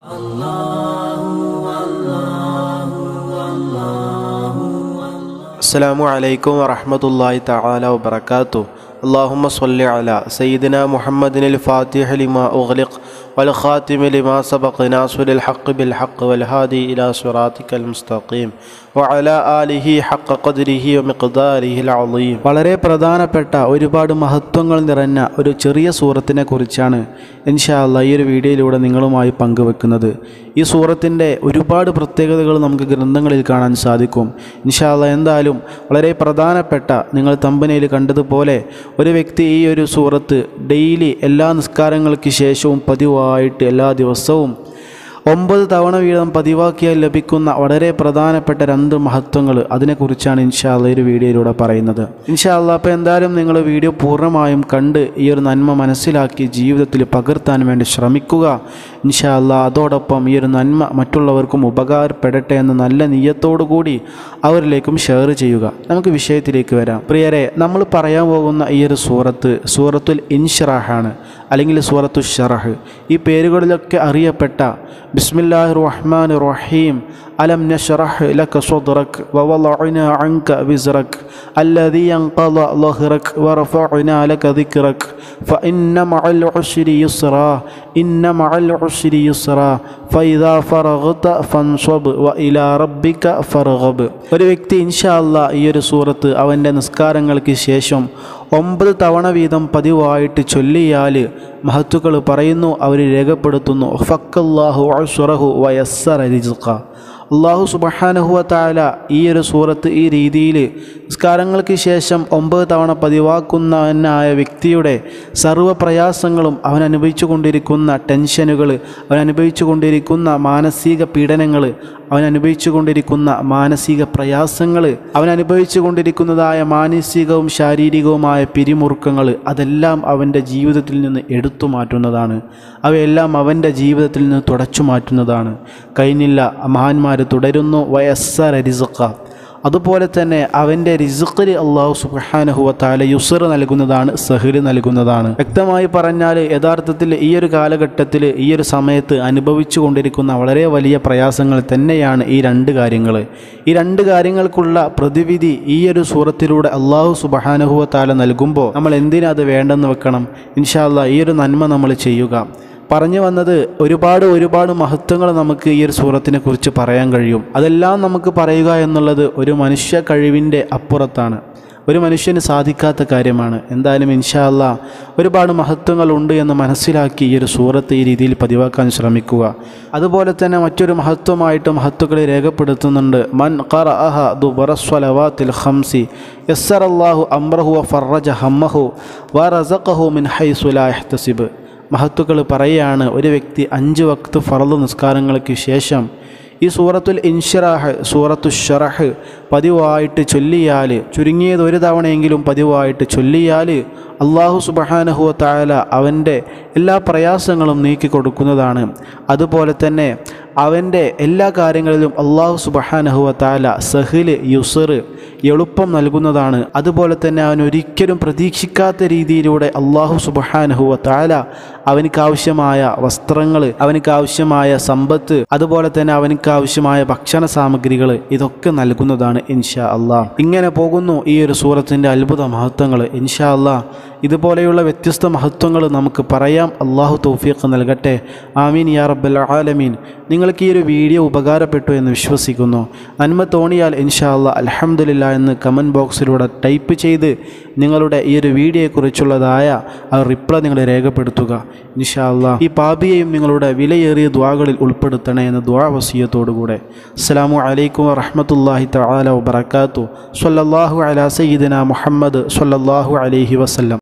السلام عليكم ورحمة الله تعالى وبركاته اللهم صل على سيدنا محمد الفاتح لما أغلق والخاتم لما سبق ناصر الحق بالحق والهادي إلى صراطك المستقيم وعلى آله حق قدره ومقداره العظيم വളരെ പ്രധാനപ്പെട്ട ഒരുപാട് മഹത്വങ്ങൾ നിറഞ്ഞ ഒരു ചെറിയ സൂറത്തിനെ കുറിച്ചാണ് ഇൻഷാല്ല ഈ ഒരു വീഡിയോയിലൂടെ നിങ്ങളുമായി പങ്കുവെക്കുന്നത് ഈ സൂറത്തിൻ്റെ ഒരുപാട് പ്രത്യേകതകൾ നമുക്ക് ഗ്രന്ഥങ്ങളിൽ കാണാൻ സാധിക്കും ഇൻഷാല്ല എന്തായാലും വളരെ പ്രധാനപ്പെട്ട നിങ്ങൾ തമ്പനയിൽ കണ്ടതുപോലെ ഒരു വ്യക്തി ഈ ഒരു സൂറത്ത് ഡെയിലി എല്ലാ നിസ്കാരങ്ങൾക്ക് ശേഷവും പതിവായിട്ട് എല്ലാ ദിവസവും ഒമ്പത് തവണ വീതം പതിവാക്കിയാൽ ലഭിക്കുന്ന വളരെ പ്രധാനപ്പെട്ട രണ്ട് മഹത്വങ്ങൾ അതിനെക്കുറിച്ചാണ് ഇൻഷാല്ല ഒരു വീഡിയോയിലൂടെ പറയുന്നത് ഇൻഷാല്ല അപ്പോൾ എന്തായാലും നിങ്ങൾ വീഡിയോ പൂർണ്ണമായും കണ്ട് ഈ ഒരു നന്മ മനസ്സിലാക്കി ജീവിതത്തിൽ പകർത്താൻ വേണ്ടി ശ്രമിക്കുക ഇൻഷാല്ല അതോടൊപ്പം ഈ ഒരു നന്മ മറ്റുള്ളവർക്കും ഉപകാരപ്പെടട്ടെ എന്ന നല്ല നീയത്തോടു കൂടി അവരിലേക്കും ഷെയർ ചെയ്യുക നമുക്ക് വിഷയത്തിലേക്ക് വരാം പ്രിയരെ നമ്മൾ പറയാൻ പോകുന്ന ഈ ഒരു സൂറത്ത് സൂറത്തുൽ ഇൻഷറാഹാണ് അല്ലെങ്കിൽ സൂറത്തു ഷറഹ് ഈ പേരുകളിലൊക്കെ അറിയപ്പെട്ട ബിസ്മില്ലാഹി റഹ്മാൻ റഹീം അലം നഷ്റഹ് ലക സ്വദ്റക് വവളഅന അൻക വിസ്റക് الذي ينقض ظهرك ورفعنا لك ذكرك فإن مع العسر يسرا إن مع العسر يسرا فإذا فرغت فانصب وإلى ربك فارغب ഒരു വ്യക്തി ഇൻഷാ അല്ലാ ഈ ഒരു സൂറത്ത് അവൻ്റെ നിസ്കാരങ്ങൾക്ക് ശേഷം ഒമ്പത് തവണ വീതം പതിവായിട്ട് ചൊല്ലിയാൽ മഹത്തുക്കൾ പറയുന്നു അവർ രേഖപ്പെടുത്തുന്നു ഫക്കല്ലാഹു അസുറഹു വയസ്സറ റിസ്ഖ അള്ളാഹു സുബഹാനഹുവ താല ഈ ഒരു സൂറത്ത് ഈ രീതിയിൽ നിസ്കാരങ്ങൾക്ക് ശേഷം ഒമ്പത് തവണ പതിവാക്കുന്നവനായ വ്യക്തിയുടെ സർവ്വ പ്രയാസങ്ങളും അവൻ അനുഭവിച്ചു കൊണ്ടിരിക്കുന്ന ടെൻഷനുകൾ അവൻ അനുഭവിച്ചു കൊണ്ടിരിക്കുന്ന മാനസിക പീഡനങ്ങൾ അവൻ അനുഭവിച്ചു കൊണ്ടിരിക്കുന്ന മാനസിക പ്രയാസങ്ങൾ അവൻ അനുഭവിച്ചു കൊണ്ടിരിക്കുന്നതായ മാനസികവും ശാരീരികവുമായ പിരിമുറുക്കങ്ങൾ അതെല്ലാം അവൻ്റെ ജീവിതത്തിൽ നിന്ന് എടുത്തു മാറ്റുന്നതാണ് അവയെല്ലാം അവൻ്റെ ജീവിതത്തിൽ നിന്ന് തുടച്ചു മാറ്റുന്നതാണ് കഴിഞ്ഞില്ല മഹാന്മാർ തുടരുന്നു വയസ്സ റിസക്ക അതുപോലെ തന്നെ അവൻ്റെ റിസുഖിൽ അള്ളാഹു സുബാനഹുവ താല യുസർ നൽകുന്നതാണ് സഹിൽ നൽകുന്നതാണ് വ്യക്തമായി പറഞ്ഞാൽ യഥാർത്ഥത്തിൽ ഈ ഒരു കാലഘട്ടത്തിൽ ഈ ഒരു സമയത്ത് അനുഭവിച്ചു കൊണ്ടിരിക്കുന്ന വളരെ വലിയ പ്രയാസങ്ങൾ തന്നെയാണ് ഈ രണ്ട് കാര്യങ്ങൾ ഈ രണ്ട് കാര്യങ്ങൾക്കുള്ള പ്രതിവിധി ഈ ഒരു സൂറത്തിലൂടെ അള്ളാഹു സുബാനഹുവ താല നൽകുമ്പോൾ നമ്മൾ എന്തിനാ അത് വേണ്ടെന്ന് വെക്കണം ഇൻഷാല്ല ഈ ഒരു നന്മ നമ്മൾ ചെയ്യുക പറഞ്ഞു വന്നത് ഒരുപാട് ഒരുപാട് മഹത്വങ്ങൾ നമുക്ക് ഈ ഒരു സൂറത്തിനെ കുറിച്ച് പറയാൻ കഴിയും അതെല്ലാം നമുക്ക് പറയുക എന്നുള്ളത് ഒരു മനുഷ്യ കഴിവിൻ്റെ അപ്പുറത്താണ് ഒരു മനുഷ്യന് സാധിക്കാത്ത കാര്യമാണ് എന്തായാലും ഇൻഷാല്ല ഒരുപാട് മഹത്വങ്ങളുണ്ട് എന്ന് മനസ്സിലാക്കി ഈ ഒരു സൂറത്ത് ഈ രീതിയിൽ പതിവാക്കാൻ ശ്രമിക്കുക അതുപോലെ തന്നെ മറ്റൊരു മഹത്വമായിട്ട് മഹത്വങ്ങളെ രേഖപ്പെടുത്തുന്നുണ്ട് മൻ ഖറ അഹ ദുബറസ്വലവാത്തിൽ ഖംസി യസ്സർ അള്ളാഹു അമ്രഹു വ ഫറജ ഹമ്മഹു വ റസഖഹു മിൻ ഹൈസുലാ എഹ്തസിബ് മഹത്തുക്കൾ പറയുകയാണ് ഒരു വ്യക്തി അഞ്ച് വക്ത് ഫറദ് നിസ്കാരങ്ങൾക്ക് ശേഷം ഈ സൂറത്തുൽ ഇൻഷറാഹ് സൂറത്തു ഷറഹ് പതിവായിട്ട് ചൊല്ലിയാൽ ചുരുങ്ങിയത് ഒരു തവണയെങ്കിലും പതിവായിട്ട് ചൊല്ലിയാൽ അള്ളാഹു സുബഹാനഹുവ തായാല അവൻ്റെ എല്ലാ പ്രയാസങ്ങളും നീക്കി കൊടുക്കുന്നതാണ് അതുപോലെ തന്നെ അവൻ്റെ എല്ലാ കാര്യങ്ങളിലും അള്ളാഹു സുബഹാനഹുവ താല സഹിൽ യുസർ എളുപ്പം നൽകുന്നതാണ് അതുപോലെ തന്നെ അവൻ ഒരിക്കലും പ്രതീക്ഷിക്കാത്ത രീതിയിലൂടെ അള്ളാഹു സുബഹാനഹുവ താല അവനക്ക് ആവശ്യമായ വസ്ത്രങ്ങൾ അവനക്ക് ആവശ്യമായ സമ്പത്ത് അതുപോലെ തന്നെ അവനക്ക് ആവശ്യമായ ഭക്ഷണ സാമഗ്രികൾ ഇതൊക്കെ നൽകുന്നതാണ് ഇൻഷാ അള്ളാഹ് ഇങ്ങനെ പോകുന്നു ഈ ഒരു സൂറത്തിൻ്റെ അത്ഭുത മഹത്വങ്ങൾ ഇൻഷാ അള്ളാഹ് ഇതുപോലെയുള്ള വ്യത്യസ്ത മഹത്വങ്ങൾ നമുക്ക് പറയാം അള്ളാഹു തൗഫീഖ് നൽകട്ടെ ആമീൻ യാ റബ്ബൽ ആലമീൻ നിങ്ങൾക്ക് ഈ ഒരു വീഡിയോ ഉപകാരപ്പെട്ടു എന്ന് വിശ്വസിക്കുന്നു നന്മ തോന്നിയാൽ ഇൻഷാ അല്ലാ അലഹമുല്ല എന്ന് കമൻറ്റ് ബോക്സിലൂടെ ടൈപ്പ് ചെയ്ത് നിങ്ങളുടെ ഈ ഒരു വീഡിയോയെക്കുറിച്ചുള്ളതായ ആ റിപ്ലൈ നിങ്ങൾ രേഖപ്പെടുത്തുക ഇൻഷാ അല്ലാ ഈ പാപിയെയും നിങ്ങളുടെ വിലയേറിയ ദ്വാകളിൽ ഉൾപ്പെടുത്തണേ എന്ന ദ്വാവസീയത്തോടുകൂടെ അസ്സാമു അലൈക്കും വറഹമത്തല്ലാഹി തആല വബറകാതു സ്വല്ലല്ലാഹു അലാ സയ്യിദിന മുഹമ്മദ് സ്വല്ലല്ലാഹു അലൈഹി വസല്ലം